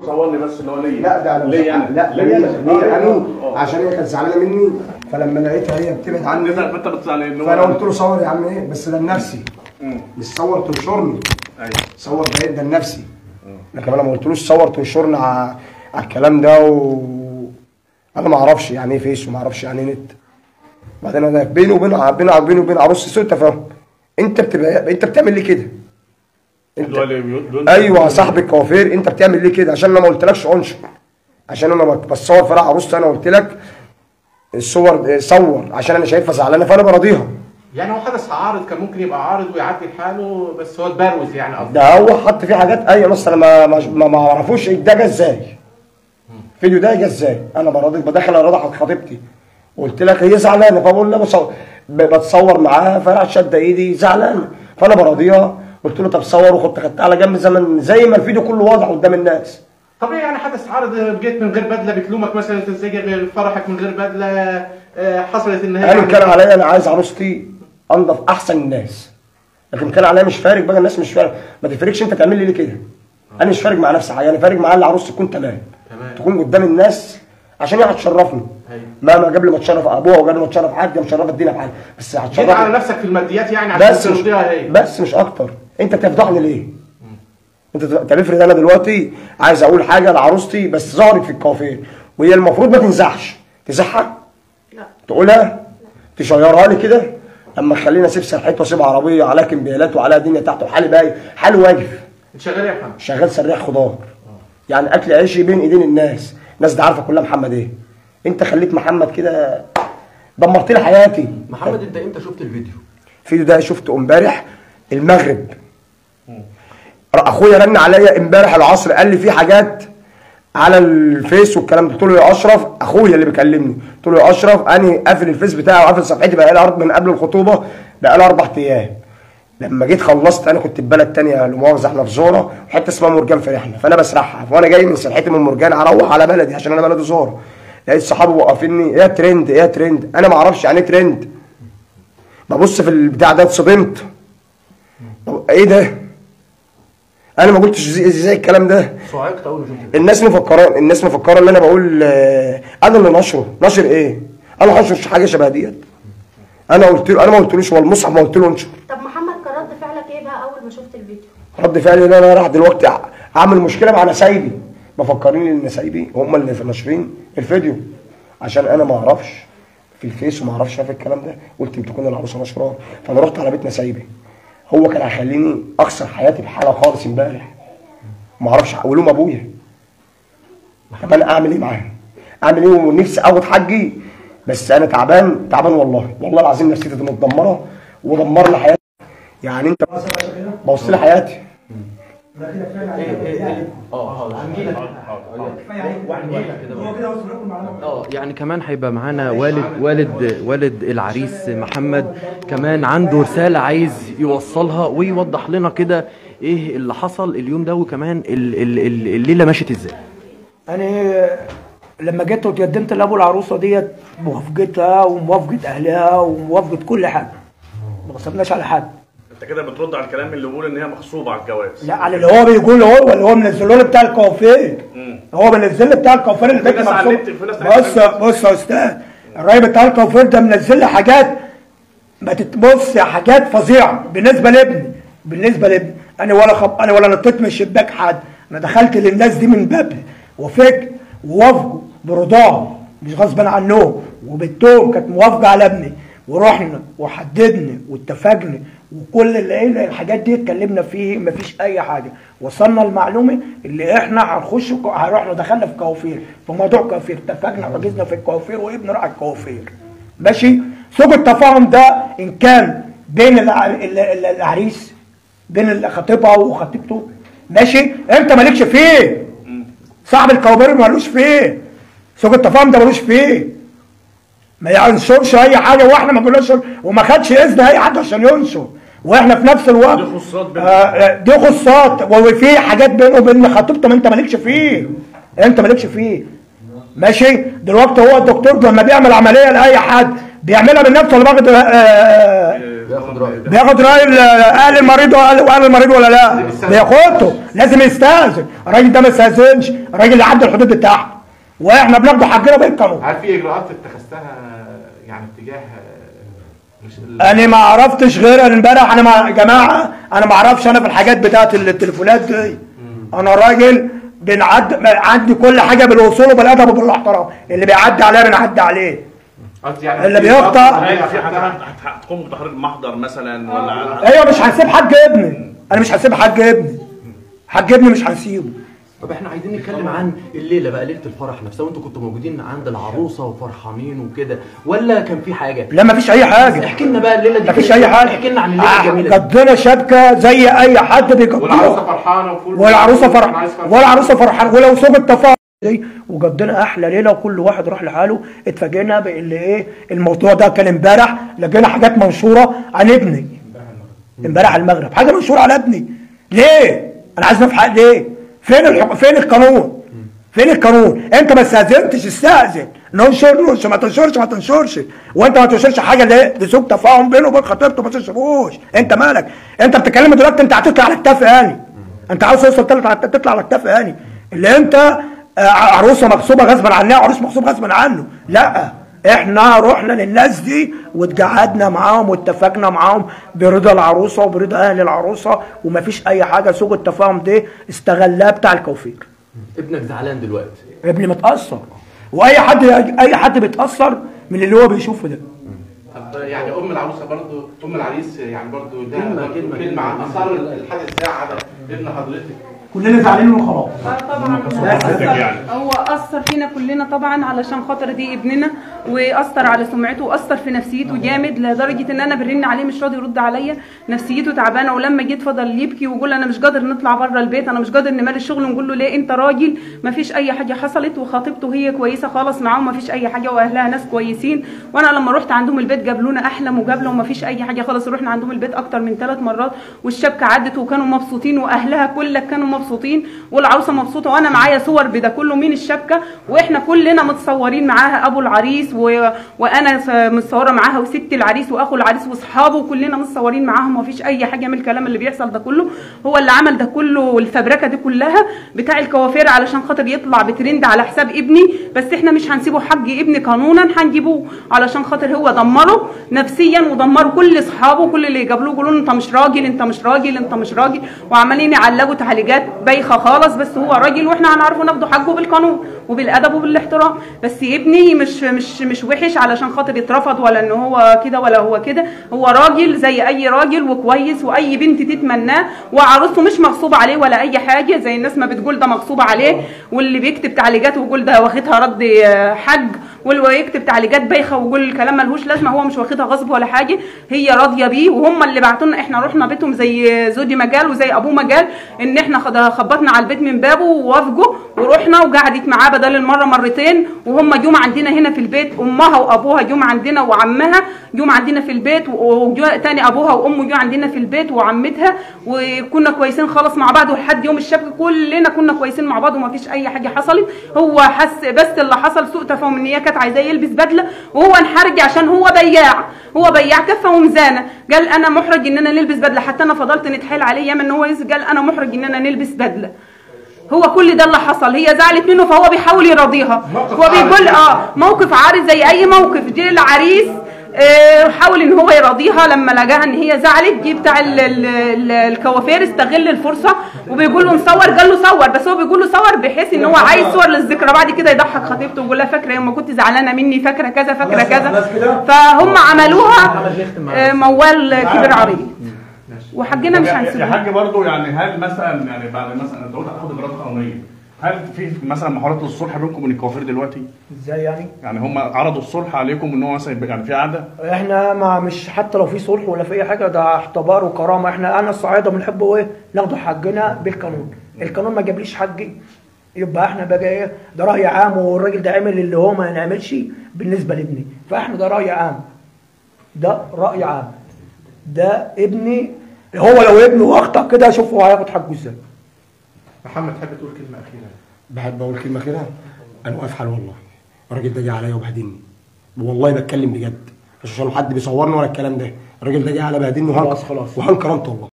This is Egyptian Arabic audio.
صورني بس اللي هو ليا لا ده انا ليا يعني لا ليا ليا أنا. ليا آه، انا آه. عشان هي كانت زعلانه مني فلما لقيتها هي بتبعد عني انت انت بتزعل ان هو فانا قلت له صور يا عم ايه بس ده لنفسي مم. مش صور تنشرني ايوه صور بعيد ده لنفسي لكن انا ما قلتلوش صور تنشرني على على الكلام ده و انا ما اعرفش يعني ايه فيس وما اعرفش يعني ايه نت بعدين انا بيني وبين بيني بيني وبين عروس سوء تفاهم انت بتبقى انت بتعمل ليه كده انت اللي هو اللي بيقول- ايوه يا صاحب الكوافير انت بتعمل ليه كده عشان انا ما قلتلكش انشر عشان انا بصور فرح عروستي انا قلت لك الصور صور عشان انا شايفها زعلانه فانا براضيها يعني هو حدث عارض كان ممكن يبقى عارض ويعدي لحاله بس هو اتبروز يعني قصدي ده هو حط فيه حاجات ايوه بس انا ما ما ما ما اعرفوش ده جه ازاي الفيديو ده جه ازاي انا براضي بدخل اراضي خطيبتي قلت لك هي زعلانه فبقول لها بصور ب- بتصور معاها فراح شد ايدي زعلانه فانا براضيها قلت له طب صور وكنت خدتها على جنب زمن زي ما الفيديو كله واضح قدام الناس طبيعي يعني حدث عارض جيت من غير بدله بتلومك مثلا انت ازاي جاي غير فرحك من غير بدله آه، حصلت ان هي انا كان عليا انا عايز عروستي انضف احسن الناس لكن كان عليا مش فارق بقى الناس مش فارق ما تفرقش انت تعمل لي ليه كده انا مش فارق مع نفسي حاجه انا فارق معايا اللي عروستي تكون تمام تمام. تكون قدام الناس عشان هي هتشرفني أيوة. مهما قبل ما تشرف ابوها وقبل ما تشرف حد مشرفه الدنيا بحالها بس جيت على هتشرفني نفسك في الماديات يعني عشان بس مش ترضيها هي بس مش اكتر انت بتفضحني ليه انت طب افرض انا دلوقتي عايز اقول حاجه لعروستي بس ظهرت في الكوافير وهي المفروض ما تنزعش تزعها لا تقولها تشيرها لي كده اما تخليني اسيب سرحته واسيب عربيه عليها كمبيالات وعليها دنيا تحت وحالي باي حالي واقف انت شغال ايه يا محمد؟ شغال سريع خضار يعني اكل عيشي بين ايدين الناس الناس دي عارفه كلها محمد ايه انت خليت محمد كده دمرت لي حياتي محمد انت امتى شفت الفيديو؟ الفيديو ده شفته امبارح المغرب اخويا رن عليا امبارح العصر قال لي في حاجات على الفيس والكلام ده قلت له يا اشرف اخويا اللي بيكلمني قلت له يا اشرف انا قافل الفيس بتاعي وقافل صفحتي بقى لي من قبل الخطوبه بقى لي اربع ايام لما جيت خلصت انا كنت في بلد تانية لا مؤاخذه احنا في زوره وحته اسمها مرجان في رحله فانا بسرحها وانا جاي من سرحتي من مرجان اروح على بلدي عشان انا بلدي زوره لقيت صحابي واقفيني ايه يا ترند ايه يا ترند انا ما اعرفش يعني ايه ترند ببص في البتاع ده اتصدمت طب ايه ده انا ما قلتش زي, زي الكلام ده صعقت اول ما شفت الفيديو الناس مفكره الناس مفكره ان انا بقول آه، انا اللي نشره نشر ايه انا هنشر حاجه شبه ديت انا قلت له انا ما قلتلوش هو المصحف ما قلت له انشر طب محمد كان رد فعلك ايه بقى اول ما شفت الفيديو رد فعلي ان انا راح دلوقتي أع- اعمل مشكله مع نسايبي مفكرين ان نسايبي هم اللي في ناشرين الفيديو عشان انا ما اعرفش في الفيس وما اعرفش في الكلام ده قلت يمكن تكون العروسه نشراه فانا رحت على بيت نسايبي هو كان هيخليني اخسر حياتي بحاله خالص امبارح ما اعرفش اقولهم ابويا طب انا اعمل ايه معاه اعمل ايه ونفسي اخد حقي بس انا تعبان تعبان والله والله العظيم نفسيتي متدمره ودمر لي حياتي يعني انت بوظت لي حياتي ايه ايه ايه اه اه يعني كمان هيبقى معانا والد والد والد العريس محمد كمان عنده رسالة عايز يوصلها ويوضح لنا كده ايه اللي حصل اليوم ده وكمان ال- ال- ال- الليلة مشيت ازاي انا لما جيت وتقدمت لابو العروسه ديت موافقتها وموافقه اهلها وموافقه كل حاجه ما غصبناش على حد انت كده بترد على الكلام اللي بيقول ان هي مغصوبه على الجواز لا على اللي هو بيقول هو اللي هو منزله لي بتاع الكوافير مم. هو منزل لي بتاع الكوافير اللي في بيت ناس على مكتوب النت- في ناس بص على بص يا استاذ الراجل بتاع الكوافير ده منزل لي حاجات ما تتبص حاجات فظيعه بالنسبه لابني بالنسبه لابني انا ولا خب... انا ولا نطيت من الشباك حد انا دخلت للناس دي من بابها وفكر ووافقوا برضاهم مش غصبا عنهم وبنتهم كانت موافقه على ابني ورحنا وحددنا واتفقنا وكل اللي اللي الحاجات دي اتكلمنا فيه مفيش اي حاجه وصلنا المعلومه اللي احنا هنخش كو- هنروح دخلنا في كوافير في موضوع كوافير اتفقنا وحجزنا في الكوافير وابني راح الكوافير ماشي سوق التفاهم ده ان كان بين الع- ال- ال- العريس بين خطيبها وخطيبته ماشي انت مالكش فيه صاحب الكوابير مالوش فيه سوق التفاهم ده مالوش فيه ما ينشرش اي حاجه واحنا ما قلناش وما خدش اذن اي حد عشان ينشر واحنا في نفس الوقت دي خصوصات بين- آه آه، دي خصوصات وفي حاجات بينه وبين خطيبته ما انت مالكش فيه انت مالكش فيه ماشي دلوقتي هو الدكتور لما بيعمل عمليه لاي حد بيعملها بالنفس ولا باخد آه، بياخد رأي بياخد راي ال- اهل المريض واهل وأهل المريض ولا لا بياخده لازم يستاذن الراجل ده ما استاذنش الراجل اللي عدى الحدود بتاعته واحنا بناخده حقنا بالقانون هل في اجراءات اتخذتها يعني اتجاه مش ال- انا ما عرفتش غير أنا امبارح انا مع جماعه انا ما اعرفش انا في الحاجات بتاعت التليفونات دي انا راجل بنعد عندي كل حاجه بالاصول وبالادب وبالاحترام اللي بيعدي عليا بنعدي عليه قصدي يعني اللي في بيقطع- إجراءات هل في أخذتها؟ حد هتقوم بتحرير محضر مثلا ولا ايوه مش هنسيب حاج ابني انا مش هسيب حاج ابني حاج ابني مش هنسيبه طب احنا عايزين نتكلم عن الليله بقى ليله الفرح نفسها وانتوا كنتوا موجودين عند العروسه وفرحانين وكده ولا كان في حاجه لا مفيش اي حاجه احكي لنا بقى الليله دي مفيش كانت اي إيه؟ حاجه احكي لنا عن الليله الجميله دي قضينا شبكه زي اي حد والعروسه بيقضيها فرحانه وفول والعروسه أنا فرح عايز فرح. والعروسه فرحانه ولو سوق التفاهم دي وقضينا احلى ليله وكل واحد راح لحاله اتفاجئنا باللي ايه الموضوع ده كان امبارح لقينا حاجات منشوره عن ابني امبارح على المغرب حاجه منشوره على ابني ليه انا عايز نفهم ليه فين الحق... فين القانون فين القانون انت ما استاذنتش استاذن ننشر ننشر ما تنشرش ما تنشرش وانت ما تنشرش حاجه ليه لسوء تفاهم بينه وبين خطيبته ما تنشروش انت مالك انت بتتكلم دلوقتي انت هتطلع على كتاف هاني انت عاوز توصل تطلع تطلع على كتاف هاني اللي انت آه، عروسه مغصوبه غصبا عنها عروس مغصوب غصبا عنه لا احنا رحنا للناس دي واتقعدنا معاهم واتفقنا معاهم برضا العروسه وبرضا اهل العروسه ومفيش اي حاجه سوء التفاهم دي استغلها بتاع الكوفير ابنك زعلان دلوقتي ابني متاثر واي حد اي حد بيتاثر من اللي هو بيشوفه ده طب يعني ام العروسه برضو ام العريس يعني برضو ده كلمة- برضو كلمة- كلمه عن كلمة. اثار الحادث ده على ابن حضرتك كلنا زعلانين وخلاص طبعا هو اثر فينا كلنا طبعا علشان خاطر دي ابننا واثر على سمعته واثر في نفسيته جامد لدرجه ان انا برن عليه مش راضي يرد عليا نفسيته تعبانه ولما جيت فضل يبكي ويقول انا مش قادر نطلع بره البيت انا مش قادر نمارس الشغل نقول له ليه انت راجل ما فيش اي حاجه حصلت وخطيبته هي كويسه خالص معاهم ما فيش اي حاجه واهلها ناس كويسين وانا لما رحت عندهم البيت جابلونا احلى مقابله وما فيش اي حاجه خالص رحنا عندهم البيت اكتر من ثلاث مرات والشبكه عدت وكانوا مبسوطين واهلها كلها كانوا مبسوطين والعروسه مبسوطه وانا معايا صور بده كله من الشبكه واحنا كلنا متصورين معاها ابو العريس و... وانا س- متصوره معاها وست العريس واخو العريس واصحابه وكلنا متصورين معاهم ومفيش اي حاجه من الكلام اللي بيحصل ده كله هو اللي عمل ده كله والفبركه دي كلها بتاع الكوافير علشان خاطر يطلع بترند على حساب ابني بس احنا مش هنسيبه حق ابني قانونا هنجيبوه علشان خاطر هو دمره نفسيا ودمره كل اصحابه كل اللي يقابلوه يقولوا له انت مش راجل انت مش راجل انت مش راجل وعمالين يعلقوا تعليقات بايخه خالص بس هو راجل واحنا هنعرفه ناخده حقه بالقانون وبالادب وبالاحترام بس ابني مش مش مش وحش علشان خاطر يترفض ولا ان هو كده ولا هو كده هو راجل زي اي راجل وكويس واي بنت تتمناه وعروسته مش مغصوبه عليه ولا اي حاجه زي الناس ما بتقول ده مغصوبه عليه واللي بيكتب تعليقات ويقول ده واخدها رد آه، حج واللي يكتب تعليقات بايخه ويقول الكلام ملهوش لازمه هو مش واخدها غصب ولا حاجه هي راضيه بيه وهم اللي بعتوا لنا احنا رحنا بيتهم زي زوجي مجال وزي ابوه مجال ان احنا خد- خبطنا على البيت من بابه ووافقوا ورحنا وقعدت معاه بدل المره مرتين وهم جم عندنا هنا في البيت امها وابوها جم عندنا وعمها جم عندنا في البيت وجو تاني ابوها وامه جو عندنا في البيت وعمتها وكنا كويسين خالص مع بعض ولحد يوم الشبكه كلنا كنا كويسين مع بعض وما فيش اي حاجه حصلت هو حس بس اللي حصل سوء تفاهم ان هي كانت عايزاه يلبس بدله وهو انحرج عشان هو بياع هو بياع كفه وميزانه قال انا محرج ان انا نلبس بدله حتى انا فضلت نتحايل عليه ياما ان هو يز- قال انا محرج ان انا نلبس بدله هو كل ده اللي حصل هي زعلت منه فهو بيحاول يراضيها موقف هو بيقول عارض. اه موقف عارض زي اي موقف جه العريس آه، حاول ان هو يراضيها لما لقاها ان هي زعلت جه بتاع ال- ال- ال- الكوافير استغل الفرصه وبيقول له نصور قال له صور بس هو بيقول له صور بحيث ان هو عايز صور للذكرى بعد كده يضحك خطيبته ويقول لها فاكره يوم ما كنت زعلانه مني فاكره كذا فاكره كذا فهم عملوها آه، موال كبير عريض وحقنا مش يا- يا هنسيبه حاج برضه يعني هل مثلا يعني بعد مثلا انت قلت هتاخد اجراءات قانونيه هل في مثلا محاولات للصلح بينكم وبين الكوافير دلوقتي؟ ازاي يعني يعني هم عرضوا الصلح عليكم ان هو مثلا يبقى يعني في قعده احنا ما مش حتى لو في صلح ولا في اي حاجه ده احتبار وكرامه احنا انا الصعايده بنحب ايه ناخد حقنا بالقانون القانون ما جابليش حقي يبقى احنا بقى ايه ده راي عام والراجل ده عمل اللي هو ما نعملش بالنسبه لابني فاحنا ده راي عام ده راي عام ده ابني هو لو ابنه اخطا كده شوف هو هياخد حقه ازاي محمد تحب تقول كلمه اخيره بحب اقول كلمه كده انا واقف حال والله الراجل ده جه عليا وبهدلني والله بتكلم بجد مش عشان حد بيصورني ولا الكلام ده الراجل ده جه على بهدلني وهان خلاص، خلاص. وهان كرامته والله